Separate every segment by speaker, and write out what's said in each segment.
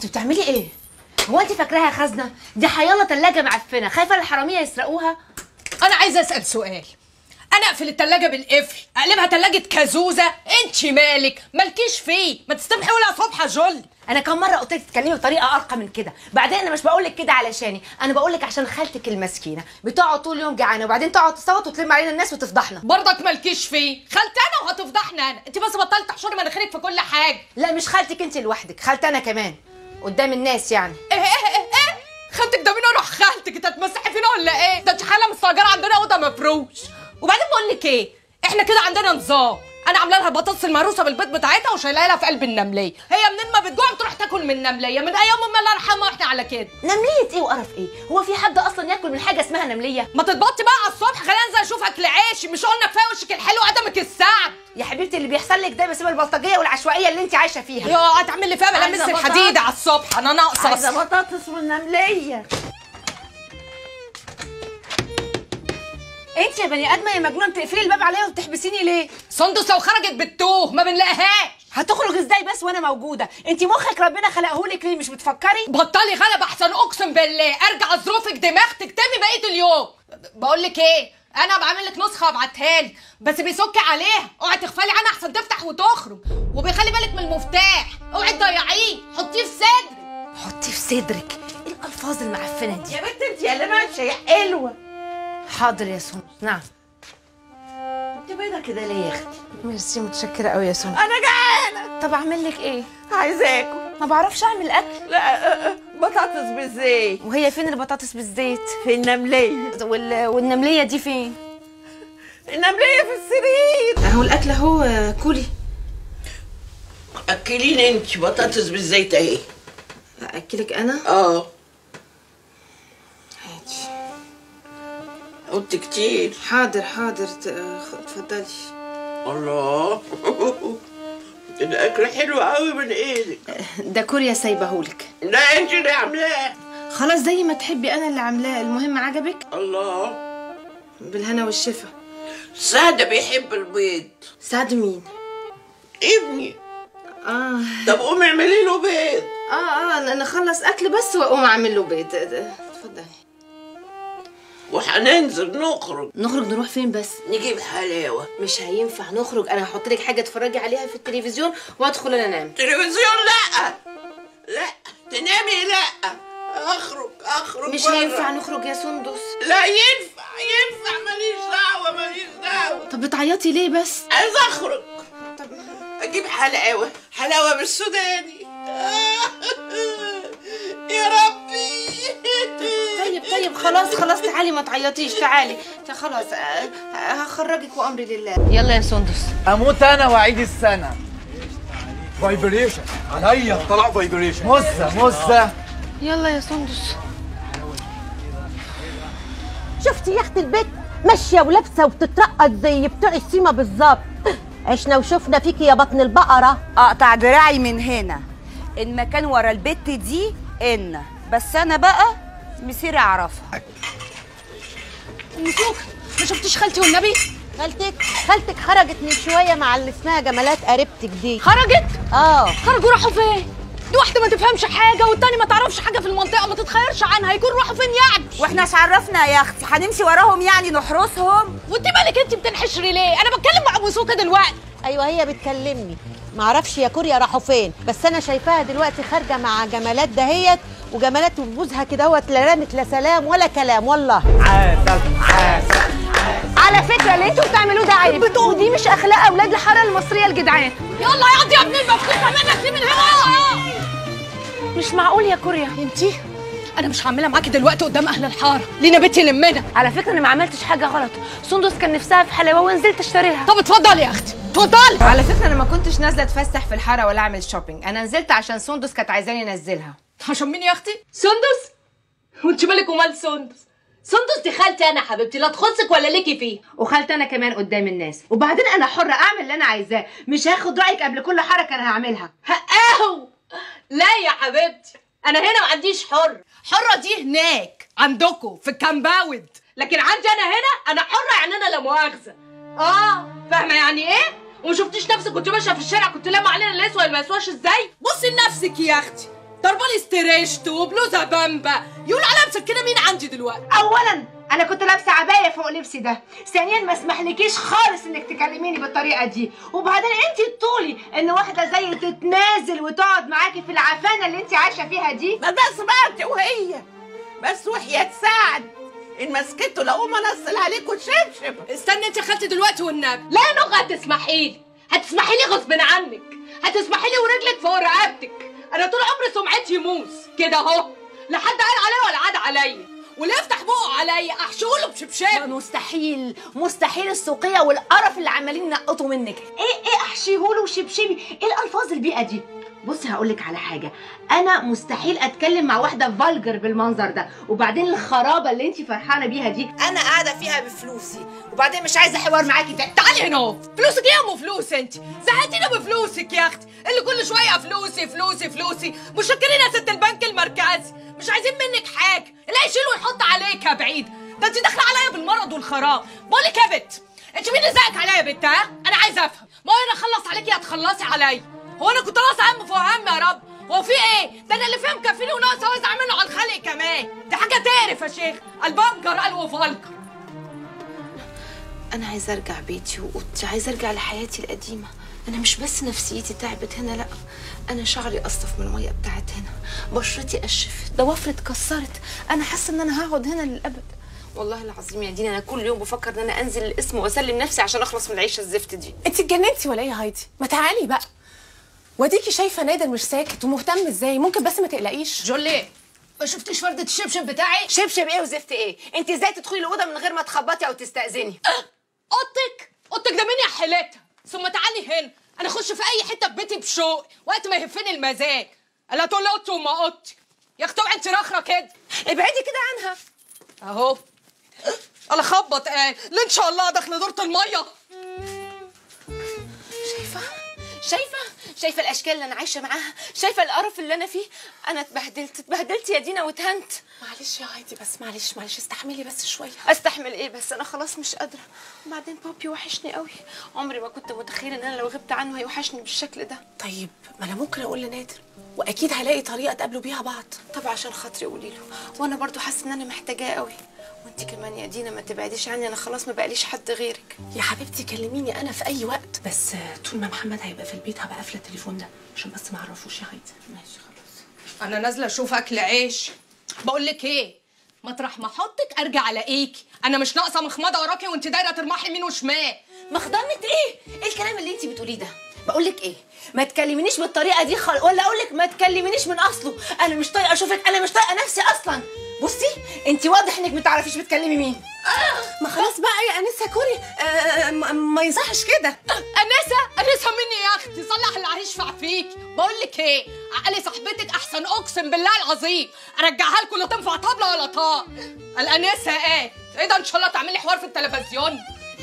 Speaker 1: انت بتعملي ايه هو انت فاكراها خزنه دي حيالة تلاجة معفنه خايفه الحراميه يسرقوها
Speaker 2: انا عايزه اسال سؤال انا اقفل التلاجة بالقفل اقلبها تلاجة كازوزة انت مالك مالكيش فيه ما تستمحي ولا صبحة جل
Speaker 1: انا كم مره قلت لك تتكلمي بطريقه ارقى من كده بعدين انا مش بقول لك كده علشاني انا بقول لك عشان خالتك المسكينه بتقعد طول اليوم جعانه وبعدين تقعد تصوت وتلم علينا الناس وتفضحنا
Speaker 2: برضك مالكيش فيه خالتي انا وهتفضحنا انا انت بس بطلت تحشري مناخيرك في كل حاجه
Speaker 1: لا مش خالتك انت لوحدك خالتي انا كمان قدام الناس يعني
Speaker 2: ايه ايه ايه ايه خالتك ده مين اروح خالتك انت هتمسحي فينا ولا ايه ده انت حاله مستاجره عندنا اوضه مفروش وبعدين بقول لك ايه احنا كده عندنا نظام انا عامله لها البطاطس المهروسه بالبيض بتاعتها وشايلاها لها في قلب النمليه هي منين ما بتجوع بتروح تاكل من النمليه من ايام امي الله يرحمها واحنا على كده
Speaker 1: نمليه ايه وقرف ايه هو في حد اصلا ياكل من حاجه اسمها نمليه
Speaker 2: ما تتبطي بقى على الصبح خلينا انزل اشوف اكل عيشي مش قلنا كفايه وشك الحلو قدمك السعد
Speaker 1: يا حبيبتي اللي بيحصل لك ده بسبب البلطجيه والعشوائيه اللي انت عايشه فيها
Speaker 2: يا هتعمل لي فيها بلا
Speaker 1: عايزة
Speaker 2: مس
Speaker 1: بطاطس.
Speaker 2: الحديد على الصبح انا ناقصه
Speaker 1: عايزه
Speaker 2: أصلاً.
Speaker 1: بطاطس والنمليه انت يا بني ادمه يا مجنونه بتقفلي الباب عليا وبتحبسيني ليه
Speaker 2: سندس لو خرجت بتوه ما بنلاقيهاش
Speaker 1: هتخرج ازاي بس وانا موجوده انت مخك ربنا خلقهولك ليه مش بتفكري
Speaker 2: بطلي غلب احسن اقسم بالله ارجع ظروفك دماغ تكتبي بقيه اليوم بقول لك ايه انا بعمل لك نسخه ابعتها لي بس بيسك عليها اوعي تغفلي عنها احسن تفتح وتخرج وبيخلي بالك من المفتاح اوعي تضيعيه حطيه في صدرك
Speaker 1: حطيه في صدرك ايه الالفاظ المعفنه دي
Speaker 3: يا بنت انت يا اللي ماشيه يا حلوه
Speaker 1: حاضر يا سون نعم
Speaker 3: انت بيضه كده ليه يا اختي
Speaker 1: ميرسي متشكره قوي يا سون
Speaker 3: انا جعانه
Speaker 1: طب اعمل لك ايه
Speaker 3: عايزه اكل
Speaker 1: ما بعرفش اعمل اكل
Speaker 3: لا آه، آه، بطاطس بالزيت
Speaker 1: وهي فين البطاطس بالزيت
Speaker 3: في النمليه
Speaker 1: وال... والنمليه دي فين
Speaker 3: النمليه في السرير
Speaker 1: اهو الاكل اهو كولي
Speaker 3: اكليني انت بطاطس بالزيت اهي
Speaker 1: اكلك انا
Speaker 3: اه
Speaker 1: هاتي
Speaker 3: قلت كتير
Speaker 1: حاضر حاضر ت- خ- اتفضلي
Speaker 3: الله الاكل حلو قوي من ايدك
Speaker 1: ده كوريا سايبهولك
Speaker 3: لا انت اللي عاملاه
Speaker 1: خلاص زي ما تحبي انا اللي عاملاه المهم عجبك
Speaker 3: الله
Speaker 1: بالهنا والشفا
Speaker 3: سعد بيحب البيض
Speaker 1: سعد مين
Speaker 3: ابني
Speaker 1: اه
Speaker 3: طب قومي اعملي له بيض
Speaker 1: اه اه انا اخلص اكل بس واقوم اعمل له بيض اتفضلي
Speaker 3: وهننزل نخرج
Speaker 1: نخرج نروح فين بس
Speaker 3: نجيب حلاوه
Speaker 1: مش هينفع نخرج انا هحط لك حاجه تتفرجي عليها في التلفزيون وادخل انا انام
Speaker 3: تلفزيون لا لا تنامي لا اخرج اخرج
Speaker 1: مش
Speaker 3: برا.
Speaker 1: هينفع نخرج يا سندس
Speaker 3: لا ينفع ينفع ماليش دعوه ماليش دعوه
Speaker 1: طب بتعيطي ليه بس
Speaker 3: عايز اخرج اجيب حلاوه حلاوه بالسوداني يا ربي
Speaker 1: طيب طيب خلاص خلاص تعالي ما تعيطيش تعالي تا- خلاص آه، آه، هخرجك وامري لله يلا يا سندس
Speaker 4: اموت انا واعيد السنه
Speaker 5: فايبريشن عليا طلع فايبريشن
Speaker 4: مزه مزه
Speaker 1: يلا يا سندس
Speaker 6: شفتي يا اختي البيت ماشيه ولابسه وبتترقص زي بتوع السيما بالظبط عشنا وشفنا فيكي يا بطن البقره
Speaker 7: اقطع دراعي من هنا المكان ورا البت دي ان بس انا بقى مسيري اعرفها
Speaker 2: مسوخ ما شفتيش خالتي والنبي
Speaker 6: خالتك خالتك خرجت من شويه مع اللي اسمها جمالات قريبتك دي
Speaker 2: خرجت
Speaker 6: اه
Speaker 2: خرجوا راحوا فين دي واحده ما تفهمش حاجه والتاني ما تعرفش حاجه في المنطقه ما تتخيرش عنها يكون راحوا فين يعني
Speaker 7: واحنا ايش عرفنا يا اختي هنمشي وراهم يعني نحرسهم
Speaker 2: وانت مالك انت بتنحشري ليه انا بتكلم مع مسوكه دلوقتي
Speaker 6: ايوه هي بتكلمني معرفش يا كوريا راحوا فين بس انا شايفاها دلوقتي خارجه مع جمالات دهيت وجمالات وبوزها كده هوت لا رامت لا سلام ولا كلام والله
Speaker 4: عسل عسل
Speaker 1: على فكره اللي انتوا بتعملوه ده عيب ودي مش اخلاق اولاد الحاره المصريه الجدعان
Speaker 2: يلا يا يا ابني المفتوحه منك دي من هنا
Speaker 1: مش معقول يا كوريا
Speaker 2: انتي انا مش هعملها معاكي دلوقتي قدام اهل الحاره لينا بنتي لمنا
Speaker 1: على فكره انا ما عملتش حاجه غلط سندس كان نفسها في حلاوه ونزلت اشتريها
Speaker 2: طب اتفضلي يا اختي اتفضلي
Speaker 1: على فكره انا ما كنتش نازله اتفسح في الحاره ولا اعمل شوبينج انا نزلت عشان سندس كانت عايزاني انزلها
Speaker 2: عشان مين يا اختي سندس وانت مالك ومال سندس سندس دي خالتي انا حبيبتي لا تخصك ولا ليكي فيه
Speaker 1: وخالتي انا كمان قدام الناس وبعدين انا حره اعمل اللي انا عايزاه مش هاخد رايك قبل كل حركه انا هعملها
Speaker 2: اهو لا يا حبيبتي انا هنا ما عنديش حر حرة دي هناك عندكم في الكامباوند لكن عندي انا هنا انا حرة يعني انا لا مؤاخذة اه فاهمة يعني ايه وما شفتيش نفسك كنت ماشية في الشارع كنت لامة علينا الاسود ما يسواش ازاي بصي لنفسك يا اختي ضربالي استريشت وبلوزه بامبا يقول عليها مسكنه مين عندي دلوقتي
Speaker 1: اولا انا كنت لابسه عبايه فوق لبسي ده ثانيا ما اسمحلكيش خالص انك تكلميني بالطريقه دي وبعدين انت تطولي ان واحده زي تتنازل وتقعد معاكي في العفانه اللي انت عايشه فيها دي
Speaker 3: ما بس بقى انت وهي بس وحياة سعد ان مسكته لو انزل عليكم شبشب
Speaker 2: استني انت يا خالتي دلوقتي والنبي لا يا نغ هتسمحي لي هتسمحي لي غصب عنك هتسمحي لي ورجلك فوق رقبتك انا طول عمري سمعتي موس كده اهو لا حد قال عليا ولا عاد عليا واللي يفتح بقه عليا احشوله بشبشب
Speaker 1: مستحيل مستحيل السوقيه والقرف اللي عمالين ينقطوا منك ايه ايه احشيهوله وشبشبي ايه الالفاظ البيئه دي بصي هقولك على حاجه انا مستحيل اتكلم مع واحده فالجر بالمنظر ده وبعدين الخرابه اللي انت فرحانه بيها دي انا قاعده فيها بفلوسي وبعدين مش عايزه حوار معاكي تاني
Speaker 2: تعالي هنا فلوسك ايه يا ام فلوس انت زهقتينا بفلوسك يا اختي اللي كل شويه فلوسي فلوسي فلوسي مشكرين يا ست البنك المركزي مش عايزين منك حاجه اللي هيشيل ويحط عليك يا بعيد ده انت داخله عليا بالمرض والخراب بقول لك يا بت انت مين اللي زقك عليا يا بت ها انا عايزه افهم ما هو انا اخلص عليكي هتخلصي عليا هو انا كنت ناقصه هم فوق هم يا رب هو في ايه ده انا اللي فاهم كفيني وناقصه اوزع منه على الخلق كمان دي حاجه تعرف يا شيخ البنكر قال وفالكر
Speaker 1: انا عايزه ارجع بيتي واوضتي عايزه ارجع لحياتي القديمه انا مش بس نفسيتي تعبت هنا لا انا شعري قصف من الميه بتاعت هنا بشرتي قشفت ضوافري اتكسرت انا حاسه ان انا هقعد هنا للابد والله العظيم يا دينا انا كل يوم بفكر ان انا انزل الاسم واسلم نفسي عشان اخلص من العيشه الزفت دي
Speaker 8: انت اتجننتي ولا ايه يا هايدي ما تعالي بقى واديكي شايفه نادر مش ساكت ومهتم ازاي ممكن بس ما تقلقيش
Speaker 2: جولي ما شفتيش فردة الشبشب بتاعي
Speaker 1: شبشب ايه وزفت ايه انت ازاي تدخلي الاوضه من غير ما تخبطي او تستاذني
Speaker 2: اوضتك اوضتك ده مين يا حيلتها ثم تعالي هنا انا اخش في اي حته في بيتي بشوق وقت ما يهفني المزاج الا تقول لي اوضتي وما اوضتي يا اختي اوعي انت رخره كده
Speaker 1: ابعدي كده عنها
Speaker 2: اهو انا خبط قال لا ان شاء الله داخله دورة الميه
Speaker 1: شايفه شايفه شايفه الاشكال اللي انا عايشه معاها شايفه القرف اللي انا فيه انا اتبهدلت اتبهدلت يا دينا واتهنت
Speaker 8: معلش يا هايدي بس معلش معلش استحملي بس شويه
Speaker 1: استحمل ايه بس انا خلاص مش قادره وبعدين بابي وحشني قوي عمري ما كنت متخيله ان انا لو غبت عنه هيوحشني بالشكل ده
Speaker 8: طيب ما انا ممكن اقول لنادر واكيد هلاقي طريقه تقابلوا بيها بعض
Speaker 1: طب عشان خاطري قولي له وانا برضو حاسه ان انا محتاجاه قوي وانت كمان يا دينا ما تبعديش عني انا خلاص ما بقاليش حد غيرك
Speaker 8: يا حبيبتي كلميني انا في اي وقت بس طول ما محمد هيبقى في البيت هبقى قافله التليفون ده عشان بس ما اعرفوش يا هايدي ماشي خلاص
Speaker 2: انا نازله اشوف اكل عيش بقول لك ايه مطرح ما احطك ارجع الاقيكي انا مش ناقصه مخمضه وراكي وانت دايره ترمحي يمين وشمال
Speaker 1: مخضنة ايه؟ ايه الكلام اللي انت بتقوليه ده؟ بقول لك ايه؟ ما تكلمنيش بالطريقه دي خالص ولا اقول لك ما تكلمنيش من اصله، انا مش طايقه اشوفك، انا مش طايقه نفسي اصلا. بصي انت واضح انك ما تعرفيش بتكلمي مين.
Speaker 8: ما خلاص بقى يا انسه كوري آه ما- ما يصحش كده
Speaker 2: انسه انسه مني يا اختي صلح اللي هيشفع فيك بقول لك ايه عقلي صاحبتك احسن اقسم بالله العظيم ارجعها لكم لا تنفع طبله ولا طاق الانسه ايه ايه ده ان شاء الله تعملي حوار في التلفزيون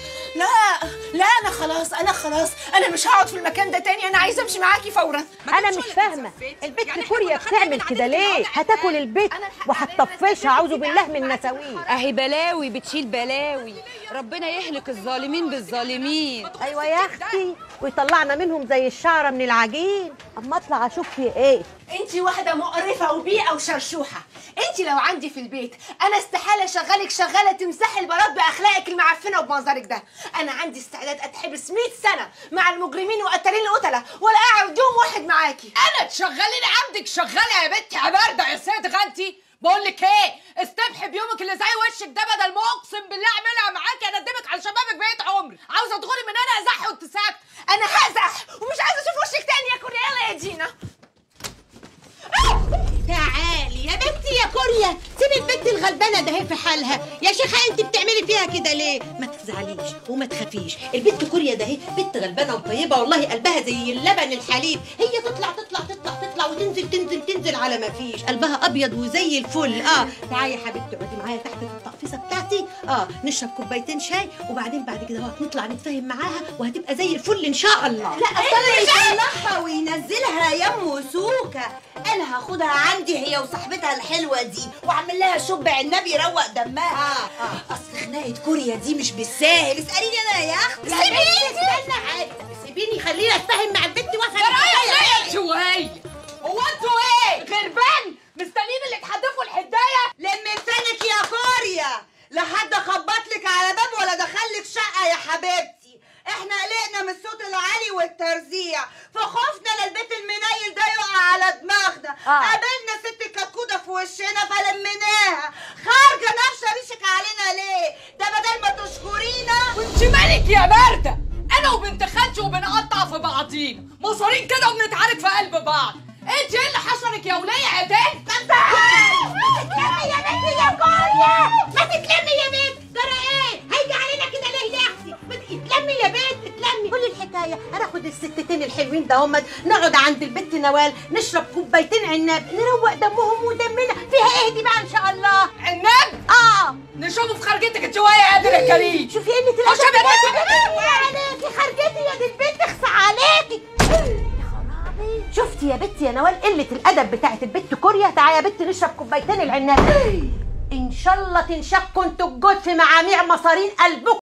Speaker 1: لا لا انا خلاص انا خلاص انا مش هقعد في المكان ده تاني انا عايزه امشي معاكي فورا.
Speaker 6: انا مش فاهمه البت كوريا بتعمل كده ليه هتاكل البيت وهتطفشها اعوذ بالله من مساويه
Speaker 7: اهي بلاوي بتشيل بلاوي ربنا يهلك الظالمين بالظالمين
Speaker 6: ايوه يا اختي ويطلعنا منهم زي الشعره من العجين اما اطلع اشوف في ايه
Speaker 1: انت واحده مقرفه وبيئه وشرشوحه انت لو عندي في البيت انا استحاله اشغلك شغاله تمسحي البلاط باخلاقك المعفنه وبمنظرك ده انا عندي استعداد اتحبس 100 سنه مع المجرمين وقتالين القتله ولا اقعد يوم واحد معاكي
Speaker 2: انا تشغليني عندك شغاله يا بنتي يا بارده يا سيد غنتي بقول لك ايه استبحي بيومك اللي زي وشك ده بدل ما اقسم بالله اعملها معاكي اندمك على شبابك بقيت عمري عاوزه تدخلي من هنا ازح وانت ساكته
Speaker 1: انا هزح ومش عايزه اشوف وشك تاني يا كوريا يلا يا دينا
Speaker 6: تعالي يا بنتي يا كوريا سيبي البنت الغلبانه ده هي في حالها يا شيخه انت بتعملي فيها كده ليه ما تزعليش وما تخافيش البنت كوريا ده هي بنت غلبانه وطيبه والله قلبها زي اللبن الحليب هي تطلع تطلع تطلع تطلع وتنزل تنزل تنزل على ما فيش قلبها ابيض وزي الفل اه تعالي يا حبيبتي اقعدي معايا تحت في التقفيصه بتاعتي اه نشرب كوبايتين شاي وبعدين بعد كده اهو نطلع نتفاهم معاها وهتبقى زي الفل ان شاء الله لا
Speaker 7: اصل يطلعها وينزلها يا ام سوكه انا هاخدها عندي هي وصاحبتها الحلوه دي واعمل لها شب عنب يروق دمها آه. آه. اصل خناقه كوريا دي مش بالساهل اساليني انا يا اختي
Speaker 6: سيبيني استنى عادي سيبيني خليني اتفاهم مع البنت وافهم
Speaker 2: رايح شويه هو انتوا ايه غير
Speaker 7: حد خبط لك على باب ولا دخلك شقه يا حبيبتي احنا قلقنا من الصوت العالي والترزيع فخفنا للبيت المنيل ده يقع على دماغنا
Speaker 1: آه.
Speaker 7: قابلنا ست كتكوته في وشنا فلميناها خارجه نفسه ريشك علينا ليه ده بدل ما تشكرينا
Speaker 2: وانت مالك يا بارده انا وبنت خالتي وبنقطع في بعضينا مصارين كده وبنتعارك في قلب بعض انت ايه اللي حشرك يا وليه يا بنت
Speaker 6: تتلمي يا بنت يا كوريا ما تتلمي يا بنت جرى ايه هيجي علينا كده ليه يا اختي ما تتلمي يا بنت اتلمي كل الحكايه هناخد الستتين الحلوين ده هم نقعد عند البنت نوال نشرب كوبايتين عناب نروق دمهم ودمنا فيها ايه دي بقى ان شاء الله
Speaker 2: عناب
Speaker 6: اه
Speaker 2: نشوفه في خرجتك انت وهي يا قادر يا كريم
Speaker 6: شوفي قله
Speaker 2: خش يا
Speaker 6: الادب
Speaker 2: بنت
Speaker 6: عليكي خرجتي يا دي البنت اخصى عليكي شفتي يا بنتي يا نوال قله الادب بتاعت البنت كوريا تعالي يا بنت نشرب كوبايتين العناب ان شاء الله تنشقوا انتوا الجود في معاميع مصارين قلبكم